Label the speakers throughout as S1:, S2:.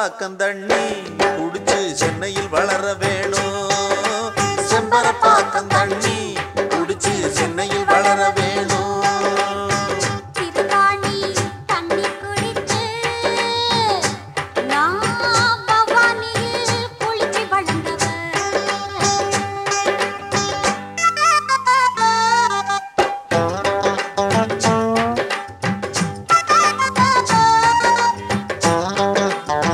S1: செம்பரப்பாக்கம் தண்ணி குடிச்சு சென்னையில் வளர வேணும் செம்பரப்பாக்கம் தண்ணி குடிச்சு சென்னையில் வளர வேணும்
S2: திருவாணி தண்ணி குடிச்சு நான் பவானியில் குளிச்சு வளர்ந்தவ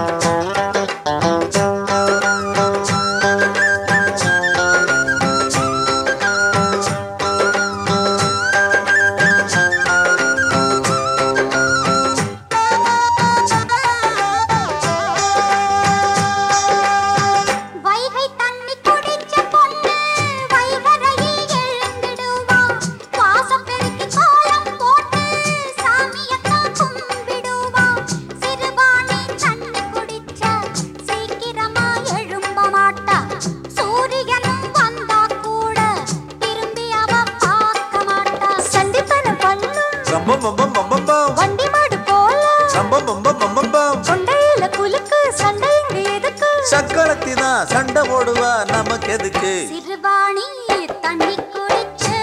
S2: வைகை தண்ணி குடிச்ச பொண்ணு வைகரையில் எழுந்திடுவா வாசம் பெருக்கி கோலம் போட்டு சாமியத்தான் கும்பிடுவா சிறுவாணி தண்ணி குடிச்ச சீக்கிரமா எழும்ப மாட்டா சூரியனும் வந்தா கூட திரும்பி அவ பார்க்க மாட்டா சண்டித்தன பண்ணும்
S1: சம்பம் பம்பம் பம்பம் பம்
S2: வண்டி மாடு போல
S1: சம்பம் பம்பம் பம்பம் பம்
S2: கொண்டையில குலுக்கு சண்டை இங்க எதுக்கு
S1: சக்களத்தி தான் சண்டை போடுவா நமக்கு எதுக்கு
S2: சிறுவாணி தண்ணி குடிச்சு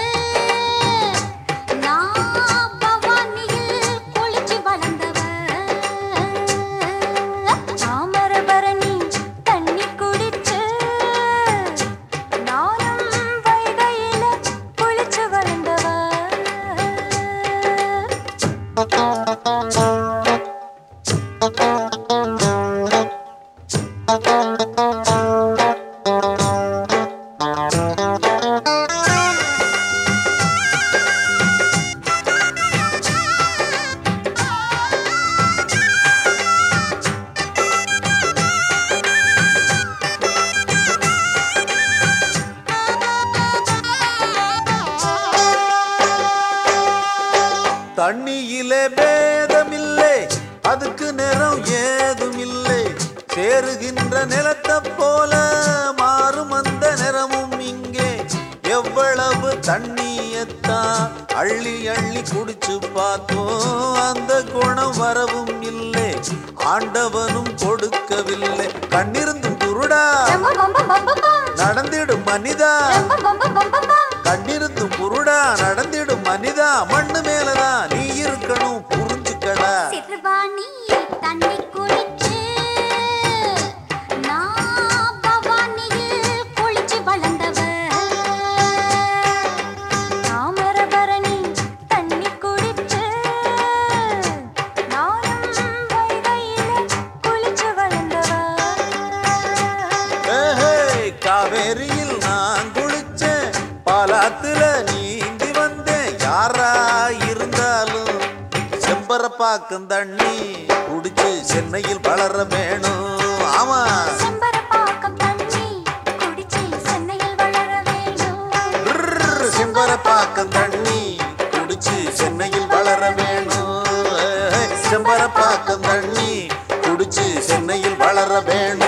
S2: நான் பவானியில் குளிச்சு வளர்ந்தவ தாமரபரணி தண்ணி குடிச்சு நானும் வைகையில குளிச்சு வளர்ந்தவ
S1: தண்ணியிலே பேதமில்லை அதுக்கு நிறம் ஏதுமில்லை சேருகின்ற நிலத்தை போல மாறும் அந்த நிறமும் இங்கே எவ்வளவு தண்ணியத்தான் அள்ளி அள்ளி குடிச்சு பார்த்தோம் அந்த குணம் வரவும் இல்லை ஆண்டவனும் கொடுக்கவில்லை கண்ணிருந்தும் குருடா
S2: ரொம்ப ரொம்ப ரொம்ப பம்.
S1: நடந்திடும் மனிதா
S2: ரொம்ப ரொம்ப ரொம்ப பம்.
S1: கண்ணிருந்தும் குருடா நடந்திடும் மனிதா மண்ணு மேலதான் நீ இருக்கணும் புரிஞ்சுக்கடா
S2: சிறுவாணி தண்ணி குடிச்சு நான் பவானியில் குளிச்சு வளர்ந்தவ தாமரபரணி தண்ணி குடிச்சு நானும் வைகையில குளிச்சு வளர்ந்தவ
S1: ஏஹே, காவேரியில் நான் குளிச்சேன் பாலாத்துல நீந்தி வந்தேன் யாரா இருந்தாலும் செம்பரப்பாக்கம் தண்ணி குடிச்சு சென்னையில் வளர வேணும் ஆமா
S2: செம்பரப்பாக்கம் தண்ணி குடிச்சு சென்னையில் வளர வேண்டும்
S1: டுர்ர், செம்பரப்பாக்கம் தண்ணி குடிச்சு சென்னையில் வளர வேணும் ஏஹே, செம்பரப்பாக்கம் தண்ணி குடிச்சு சென்னையில் வளர வேணும்